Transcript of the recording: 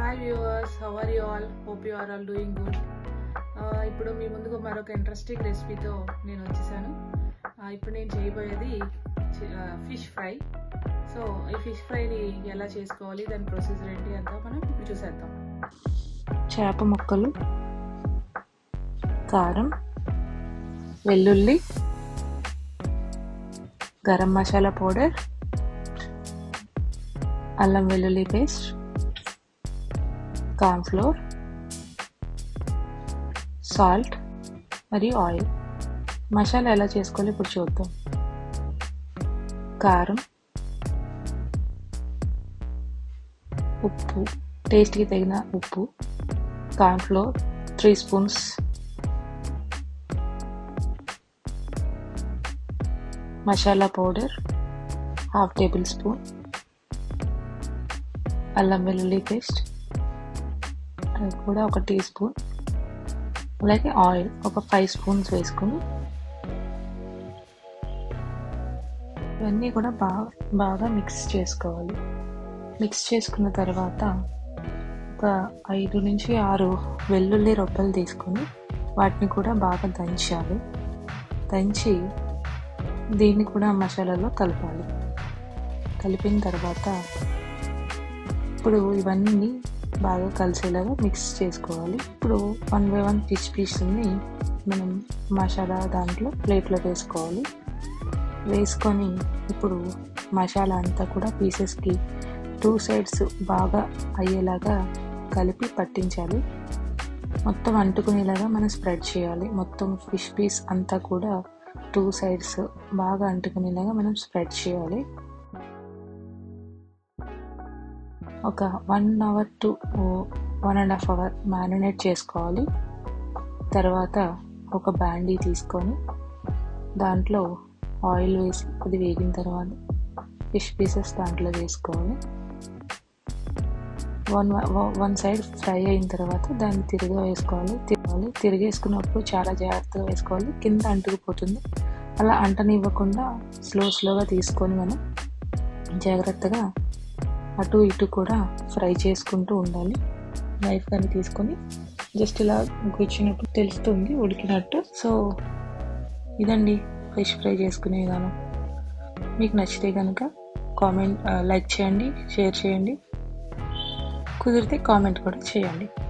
hi viewers how are you all hope you are all doing good ఇప్పుడు మీ ముందుకు మరొక ఇంట్రెస్టింగ్ రెసిపీతో నేను వచ్చేసాను Uh, ఇప్పుడు నేను చేయబోయేది ఫిష్ ఫ్రై సో ఈ ఫిష్ ఫ్రైని ఎలా చేసుకోవాలి దాని ప్రొసీజర్ ఏంటి అంతా మనం ఇప్పుడు చూసేద్దాం చేప ముక్కలు కారం వెల్లుల్లి గరం మసాలా పౌడర్ అల్లం వెల్లుల్లి పేస్ట్ కార్న్ఫ్లోర్ సాల్ట్ మరియు ఆయిల్ మసాలా ఎలా చేసుకోవాలి ఇప్పుడు చూద్దాం కారం ఉప్పు టేస్ట్కి తగిన ఉప్పు cornflour three spoons masala powder half tablespoon అల్లం వెల్లుల్లి పేస్ట్ అది కూడా ఒక టీ స్పూన్ అలాగే ఆయిల్ ఒక ఫైవ్ స్పూన్స్ వేసుకుని ఇవన్నీ కూడా బాగా బాగా మిక్స్ చేసుకోవాలి మిక్స్ చేసుకున్న తర్వాత ఒక ఐదు నుంచి ఆరు వెల్లుల్లి రొబ్బలు తీసుకొని వాటిని కూడా బాగా దంచాలి దంచి దీన్ని కూడా మసాలాలో కలపాలి కలిపిన తర్వాత ఇప్పుడు ఇవన్నీ బాగా కలిసేలాగా మిక్స్ చేసుకోవాలి ఇప్పుడు వన్ బై వన్ ఫిష్ పీస్ని మనం మసాలా దాంట్లో ప్లేట్లో వేసుకోవాలి వేసుకొని ఇప్పుడు మసాలా అంతా కూడా పీసెస్కి టూ సైడ్స్ బాగా అయ్యేలాగా కలిపి పట్టించాలి మొత్తం అంటుకునేలాగా మనం స్ప్రెడ్ చేయాలి మొత్తం ఫిష్ పీస్ అంతా కూడా టూ సైడ్స్ బాగా అంటుకునేలాగా మనం స్ప్రెడ్ చేయాలి ఒక one hour to one and half hour marinate చేసుకోవాలి తర్వాత ఒక బ్యాండీ తీసుకొని దాంట్లో ఆయిల్ వేసి అది వేగిన తర్వాత ఫిష్ పీసెస్ దాంట్లో వేసుకోవాలి వన్ వన్ సైడ్ ఫ్రై అయిన తర్వాత దాన్ని తిరిగా వేసుకోవాలి తిరగాలి తిరిగేసుకున్నప్పుడు చాలా జాగ్రత్తగా వేసుకోవాలి కింద అంటుకుపోతుంది అలా అంటనివ్వకుండా స్లో స్లోగా తీసుకొని మనం జాగ్రత్తగా అటు ఇటు కూడా ఫ్రై చేసుకుంటూ ఉండాలి నైఫ్ కానీ తీసుకొని జస్ట్ ఇలా కూర్చున్నప్పుడు తెలుస్తుంది ఉడికినట్టు సో ఇదండి ఫిష్ ఫ్రై చేసుకునే విధానం మీకు నచ్చితే కనుక కామెంట్ లైక్ చేయండి షేర్ చేయండి కుదిరితే కామెంట్ కూడా చేయండి